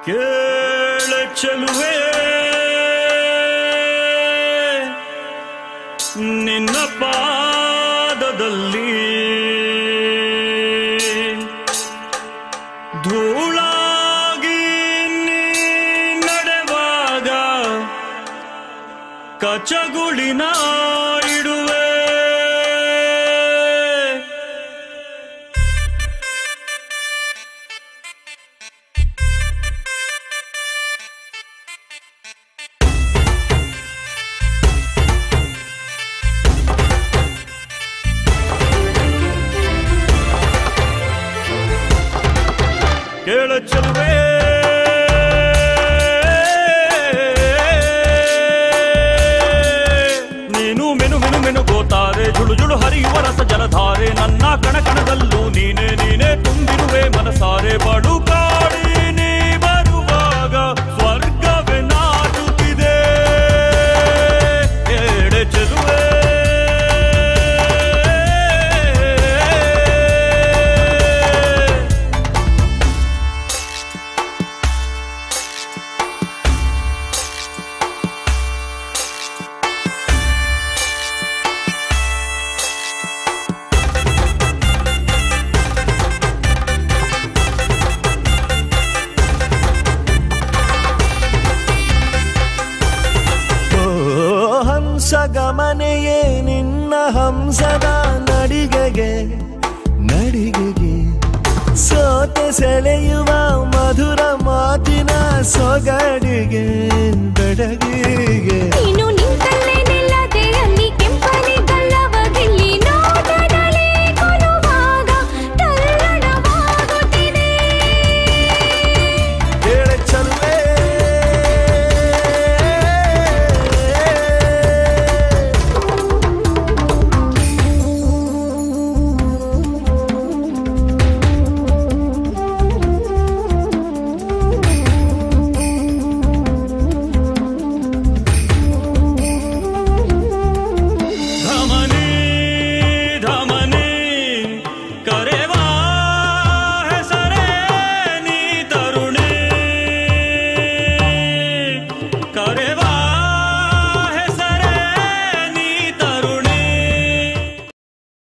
ಕೇಳ ಚೆಲುವೆ ನಿನ್ನ ಪಾದದಲ್ಲಿ ಧೂಳಾಗಿ ನೀ ನಡೆವಾಗ ಕಚಗುಳಿನ ಇಡುವೆ ಕೇಳ ಚೆಲುವೆ ನೀನು ಮೆನು ಮೆನು ಮೆನು ಗೋತಾರೆ ಜುಳು ಜುಳು ಹರಿಯುವ ರಸ ಜಲಧಾರೆ ನನ್ನ ಕಣ ಕಣದಲ್ಲೂ ನೀನೆ ನೀನೆ ತುಂಬಿರುವೆ ಮನಸಾರೆ ಬಡು ಕಾಡಿ ನೀ ಬರುವಾಗ ಸ್ವರ್ಗವೇ ನಾಟುತ್ತಿದೆ ಏಡೆ ಚೆಲುವೆ ಓ ಹಂಸ ಗಮನೆಯೇ ನಿನ್ನ ಹಂಸದ ನಡಿಗೆಗೆ ನಡಿಗೆಗೆ ಸೋತೆ ಸೆಳೆಯುವ ಮಧುರ ಮಾತಿನ ಸೊಗಡಿಗೆ ಬೆಡಗಿಗೆ